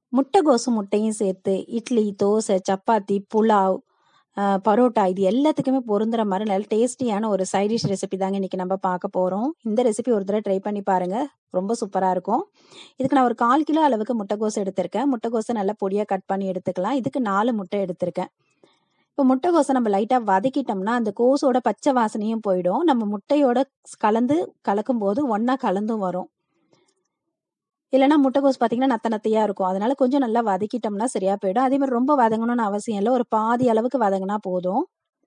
முட்டைகோஸும் முட்டையும் சேர்த்து இட்லி, தோசை, சப்பாத்தி, புலாவ், அ பரோட்டா இது எல்லாத்துக்குமே பொருந்துற மாரி நல்ல டேஸ்டியான ஒரு சைட் டிஷ் ரெசிபி தாங்க இன்னைக்கு நம்ம பார்க்க போறோம். இந்த ரெசிபி ஒரு தடவ ட்ரை பண்ணி பாருங்க. ரொம்ப சூப்பரா இருக்கும். இதுக்கு நான் ஒரு 1/4 கிலோ அளவுக்கு முட்டைகோஸ் எடுத்திருக்கேன். முட்டைகோஸ நல்லா பொடியா கட் பண்ணி எடுத்துக்கலாம். இதுக்கு 4 முட்டை எடுத்திருக்கேன். இப்போ முட்டைகோஸ நம்ம லைட்டா வதக்கிட்டோம்னா, அந்த கோஸோட பச்சை வாசனையும் போயிடும். நம்ம முட்டையோட கலந்து கலக்கும்போது ஒண்ணா கலந்தும் வரும். இல்லன்னா முட்டைகோஸ் பார்த்தீங்கன்னா, நத்த நத்தையா இருக்கும். அதனால கொஞ்சம் நல்லா வதக்கிட்டோம்னா சரியா போயிடும். அதே மாரி ரொம்ப வதங்கணும்னு அவசியம் இல்ல. ஒரு பாதி அளவுக்கு வதங்குனா போதும்.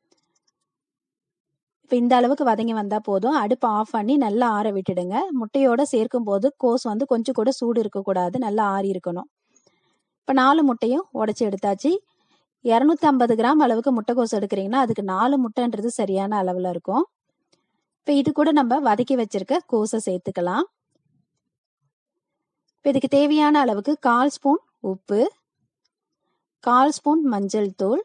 இப்ப இந்த அளவுக்கு வதங்கி வந்தா போதும். அடுப்ப ஆஃப் பண்ணி நல்லா ஆற விட்டுடுங்க. முட்டையோட சேர்க்கும்போது கோஸ் வந்து கொஞ்சம் கூட சூடு இருக்கக்கூடாது. நல்லா ஆறி இருக்கணும். இப்ப 4 முட்டையும் உடைச்சு எடுத்தாச்சு. 250 கிராம் அளவுக்கு முட்டைகோஸ் எடுக்கிறீங்கன்னா, அதுக்கு 4 முட்டைன்றது சரியான அளவுல இருக்கும். இப்ப இது கூட நம்ம வதக்கி வச்சிருக்க கோஸ சேர்த்துக்கலாம். இப்ப இதுக்கு தேவையான அளவுக்கு 1/4 ஸ்பூன் உப்பு, 1/4 ஸ்பூன் மஞ்சள் தூள்,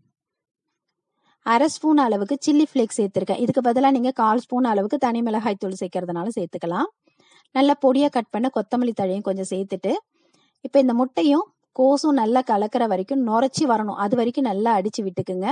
1/2 ஸ்பூன் அளவுக்கு சில்லி ஃப்ளேக்ஸ் சேர்த்திருக்கேன். இதுக்கு பதிலா நீங்க 1/4 ஸ்பூன் அளவுக்கு தனி மிளகாய் தூள் சேர்க்கறதுனால சேர்த்துக்கலாம். நல்லா பொடியா கட் பண்ண கொத்தமல்லி தழையும் கொஞ்சம் சேர்த்துட்டு, இப்ப இந்த முட்டையும், கோஸும் நல்லா கலக்கிற வரைக்கும் நுரைச்சி வரணும். அது வரைக்கும் நல்லா அடிச்சு விட்டுக்குங்க.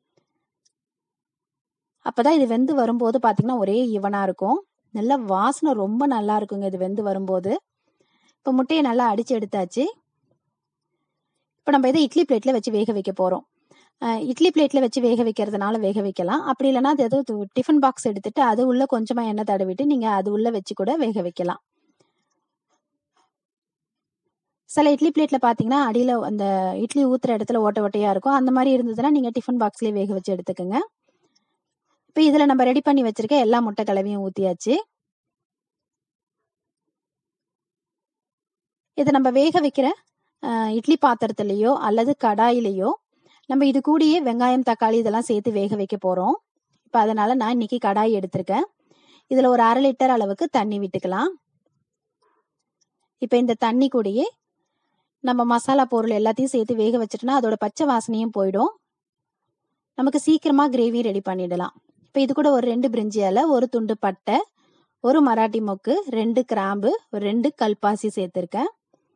அப்பதான் இது வெந்து வரும்போது பார்த்தீங்கன்னா, ஒரே ஈவனா இருக்கும். நல்ல வாசனை ரொம்ப நல்லா இருக்குங்க இது வெந்து வரும்போது. இப்ப முட்டைய நல்லா அடிச்சு எடுத்தாச்சு. இப்ப நம்ம இத இட்லி பிளேட்ல வச்சு வேக வைக்க போறோம். அ இட்லி பிளேட்ல வச்சு வேக வைக்கிறதுனால வேக வைக்கலாம். அப்படி இல்லன்னா, அது ஏதோ டிஃபன் பாக்ஸ் எடுத்துட்டு அது உள்ள கொஞ்சமா எண்ணெய் தடவிட்டு நீங்க அது உள்ள வச்சு கூட வேக வைக்கலாம். சில இட்லி பிளேட்ல பார்த்தீங்கன்னா, அடியில அந்த இட்லி ஊத்துற இடத்துல ஓட்டை ஓட்டையா இருக்கும். அந்த மாரி இருந்ததுன்னா, நீங்க டிஃபன் பாக்ஸ்லயே வேக வச்சு எடுத்துக்கங்க. இப்ப இதுல நம்ம ரெடி பண்ணி வச்சிருக்க எல்லா முட்டை கலவையும் ஊத்தியாச்சு. இத நம்ம வேக வைக்கிற அ இட்லி பாத்திரத்திலயோ அல்லது கடாயிலயோ, நம்ம இது கூடயே வெங்காயம், தக்காளி இதெல்லாம் சேர்த்து வேக வைக்க போறோம். இப்ப அதனால நான் இன்னைக்கு கடாய் எடுத்திருக்கேன். இதுல ஒரு 1/2 லிட்டர் அளவுக்கு தண்ணி விட்டுக்கலாம். இப்ப இந்த தண்ணி கூடயே நம்ம மசாலா பொருள் எல்லாத்தையும் சேர்த்து வேக வச்சுட்டோம்னா, அதோட பச்சை வாசனையும் போயிடும். நமக்கு சீக்கிரமா கிரேவி ரெடி பண்ணிடலாம். இப்ப இது கூட ஒரு 2 பிரிஞ்சி இலை, 1 துண்டு பட்டை, 1 மராட்டி மொக்கு, 2 கிராம்பு, ஒரு 2 கல்பாசி சேர்த்திருக்கேன்.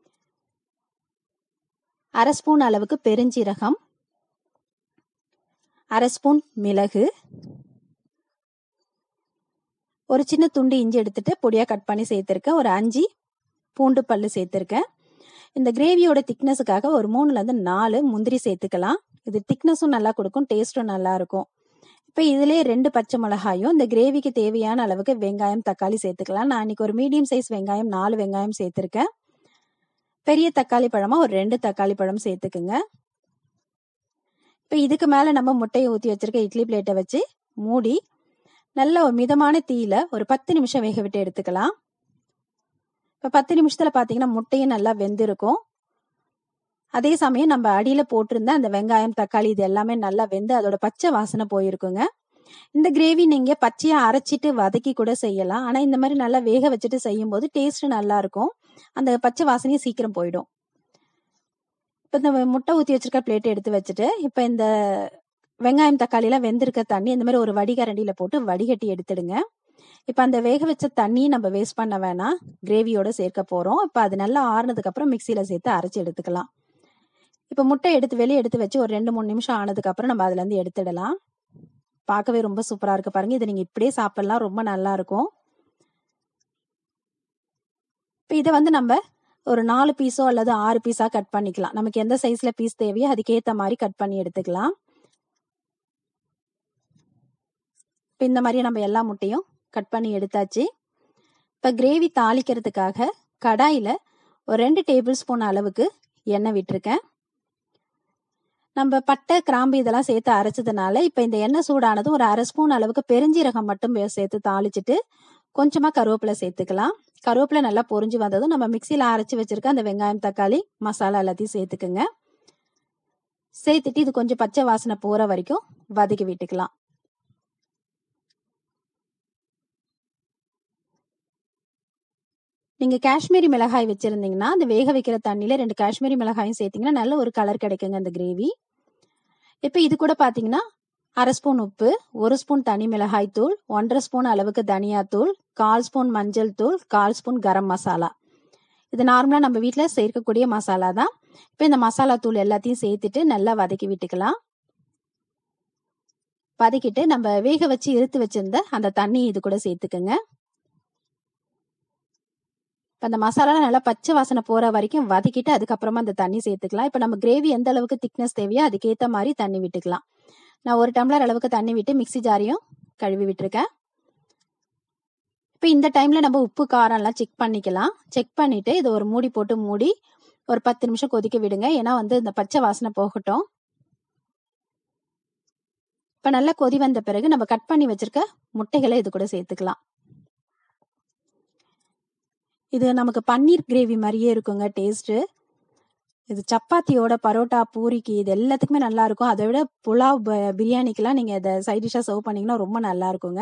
1/2 ஸ்பூன் அளவுக்கு பெருஞ்சீரகம், 1/2 ஸ்பூன் மிளகு, ஒரு சின்ன துண்டு இஞ்சி எடுத்துட்டு பொடியா கட் பண்ணி சேர்த்திருக்கேன். ஒரு 5 பூண்டு பல்லு சேர்த்திருக்கேன். இந்த கிரேவியோட திக்னஸுக்காக ஒரு 3லருந்து 4 முந்திரி சேர்த்துக்கலாம். இது திக்னஸும் நல்லா குடுக்கும். டேஸ்டும் நல்லா இருக்கும். இப்ப இதிலேயே 2 பச்சை மிளகாயும், இந்த கிரேவிக்கு தேவையான அளவுக்கு வெங்காயம், தக்காளி சேர்த்துக்கலாம். நான் இன்னைக்கு ஒரு மீடியம் சைஸ் வெங்காயம் 4 வெங்காயம் சேர்த்திருக்கேன். பெரிய தக்காளி பழமா ஒரு 2 தக்காளி பழம் சேர்த்துக்குங்க. இப்ப இதுக்கு மேல நம்ம முட்டைய ஊத்தி வச்சிருக்க இட்லி பிளேட்ட வச்சு மூடி, நல்ல ஒரு மிதமான தீயில ஒரு 10 நிமிஷம் வேக விட்டு எடுத்துக்கலாம். இப்ப 10 நிமிஷத்துல பார்த்தீங்கன்னா, முட்டையும் நல்லா வெந்திருக்கும். அதே சமயம் நம்ம அடியில போட்டிருந்த அந்த வெங்காயம், தக்காளி இது எல்லாமே நல்லா வெந்து அதோட பச்சை வாசனை போயிருக்குங்க. இந்த கிரேவி நீங்க பச்சையா அரைச்சிட்டு வதக்கி கூட செய்யலாம். ஆனா இந்த மாரி நல்லா வேக வச்சுட்டு செய்யும்போது டேஸ்ட் நல்லா இருக்கும். அந்த பச்சை வாசனையும் சீக்கிரம் போயிடும். இப்ப இந்த முட்டை ஊத்தி வச்சிருக்க பிளேட்ட எடுத்து வச்சுட்டு, இப்ப இந்த வெங்காயம், தக்காளிலாம் வெந்திருக்க தண்ணி இந்த மாரி ஒரு வடிகரண்டியில போட்டு வடிகட்டி எடுத்துடுங்க. இப்ப அந்த வேக வச்ச தண்ணிய நம்ம வேஸ்ட் பண்ண வேணாம். கிரேவியோட சேர்க்க போறோம். இப்ப அது நல்லா ஆறுனதுக்கு அப்புறம் மிக்ஸியில சேர்த்து அரைச்சு எடுத்துக்கலாம். இப்ப முட்டை எடுத்து வெளிய எடுத்து வச்சு ஒரு 2, 3 நிமிஷம் ஆனதுக்கு அப்புறம் நம்ம அதுலருந்து எடுத்துடலாம். பார்க்கவே ரொம்ப சூப்பரா இருக்கு பாருங்க. இத நீங்க இப்படியே சாப்பிடலாம். ரொம்ப நல்லா இருக்கும். இப்ப இத வந்து நம்ம ஒரு 4 பீஸோ அல்லது 6 பீஸா கட் பண்ணிக்கலாம். நமக்கு எந்த சைஸ்ல பீஸ் தேவையோ அதுக்கேத்த மாரி கட் பண்ணி எடுத்துக்கலாம். இப்ப இந்த மாரி நம்ம எல்லா முட்டையும் கட் பண்ணி எடுத்தாச்சு. இப்ப கிரேவி தாளிக்கிறதுக்காக கடாயில ஒரு 2 டேபிள் ஸ்பூன் அளவுக்கு எண்ணெய் விட்டுருக்கேன். நம்ம பட்டை, கிராம்பு இதெல்லாம் சேர்த்து அரைச்சதுனால, இப்ப இந்த எண்ணெய் சூடானதும் ஒரு 1/2 ஸ்பூன் அளவுக்கு பெருஞ்சீரகம் மட்டும் சேர்த்து தாளிச்சுட்டு, கொஞ்சமா கருவேப்பிலை சேர்த்துக்கலாம். கருவேப்பிலை நல்லா பொரிஞ்சு வந்ததும் நம்ம மிக்ஸியில அரைச்சு வச்சிருக்க அந்த வெங்காயம், தக்காளி, மசாலா எல்லாத்தையும் சேர்த்துக்குங்க. சேர்த்துட்டு இது கொஞ்சம் பச்சை வாசனை போற வரைக்கும் வதக்கி விட்டுக்கலாம். நீங்க காஷ்மீரி மிளகாய் வச்சிருந்தீங்கன்னா, அந்த வேக வைக்கிற தண்ணீல 2 காஷ்மீரி மிளகாயும் சேர்த்தீங்கன்னா, நல்ல ஒரு கலர் கிடைக்குங்க அந்த கிரேவி. இப்ப இது கூட பார்த்தீங்கன்னா, 1/2 ஸ்பூன் உப்பு, 1 ஸ்பூன் தனி மிளகாய் தூள், 1 1/2 ஸ்பூன் அளவுக்கு தனியா தூள், 1/4 ஸ்பூன் மஞ்சள் தூள், 1/4 ஸ்பூன் கரம் மசாலா. இது நார்மலா நம்ம வீட்ல சேர்க்கக்கூடிய மசாலா தான். இப்ப இந்த மசாலா தூள் எல்லாத்தையும் சேர்த்துட்டு நல்லா வதக்கி விட்டுக்கலாம். வதக்கிட்டு நம்ம வேக வச்சு இறுத்து வச்சிருந்த அந்த தண்ணி இது கூட சேர்த்துக்கங்க. இப்ப அந்த மசாலா நல்லா பச்சை வாசனை போற வரைக்கும் வதக்கிட்டு அதுக்கப்புறமா அந்த தண்ணி சேர்த்துக்கலாம். இப்ப நம்ம கிரேவி எந்த அளவுக்கு திக்னஸ் தேவையோ அதுக்கேத்த மாரி தண்ணி விட்டுக்கலாம். நான் 1 டம்ளர் அளவுக்கு தண்ணி விட்டு மிக்ஸி ஜாரையும் கழுவி விட்டுருக்கேன். இப்ப இந்த டைம்ல நம்ம உப்பு, காரம்லாம் செக் பண்ணிக்கலாம். செக் பண்ணிட்டு இத ஒரு மூடி போட்டு மூடி ஒரு 10 நிமிஷம் கொதிக்க விடுங்க. ஏன்னா வந்து இந்த பச்சை வாசனை போகட்டும். இப்ப நல்லா கொதி வந்த பிறகு நம்ம கட் பண்ணி வச்சிருக்க முட்டைகள இது கூட சேர்த்துக்கலாம். இது நமக்கு பன்னீர் கிரேவி மாரியே இருக்குங்க டேஸ்ட்டு. இது சப்பாத்தியோட, பரோட்டா, பூரிக்கு இது எல்லாத்துக்குமே நல்லா இருக்கும். அத விட புலாவ், ப பிரியாணிக்குலாம் நீங்க இத சைட் டிஷ்ஷா சர்வ் பண்ணீங்கன்னா ரொம்ப நல்லா இருக்குங்க.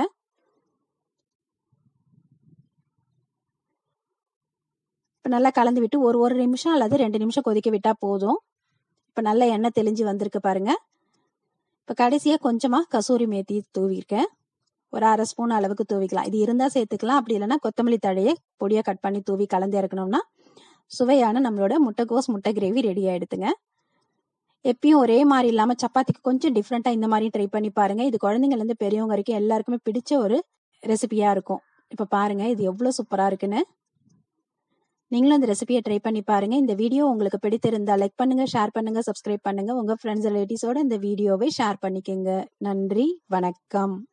இப்ப நல்லா கலந்து விட்டு ஒரு 1 நிமிஷம் அல்லது 2 நிமிஷம் கொதிக்க விட்டா போதும். இப்ப நல்லா எண்ணெய் தெளிஞ்சு வந்திருக்கு பாருங்க. இப்ப கடைசியா கொஞ்சமா கசூரி மேத்தி தூவியிருக்கேன். ஒரு 1/2 ஸ்பூன் அளவுக்கு தூவிக்கலாம். இது இருந்தா சேர்த்துக்கலாம். அப்படி இல்லன்னா கொத்தமல்லி தழைய பொடியா கட் பண்ணி தூவி கலந்து இறக்குனோம்னா, சுவையான நம்மளோட முட்டைக்கோஸ் முட்டை கிரேவி ரெடி ஆயிடுதுங்க. எப்பயும் ஒரே மாரி இல்லாம சப்பாத்திக்கு கொஞ்சம் டிஃபரெண்ட்டா இந்த மாரியும் ட்ரை பண்ணி பாருங்க. இது குழந்தைங்கள்லேருந்து பெரியவங்க வரைக்கும் எல்லாருக்குமே பிடிச்ச ஒரு ரெசிபியா இருக்கும். இப்ப பாருங்க இது எவ்ளோ சூப்பரா இருக்குன்னு. நீங்களும் இந்த ரெசிபிய ட்ரை பண்ணி பாருங்க. இந்த வீடியோ உங்களுக்கு பிடித்திருந்தா லைக் பண்ணுங்க, ஷேர் பண்ணுங்க, சப்ஸ்கிரைப் பண்ணுங்க. உங்க ஃப்ரெண்ட்ஸ், ரிலேட்டிவ்ஸோட இந்த வீடியோவை ஷேர் பண்ணிக்கங்க. நன்றி, வணக்கம்.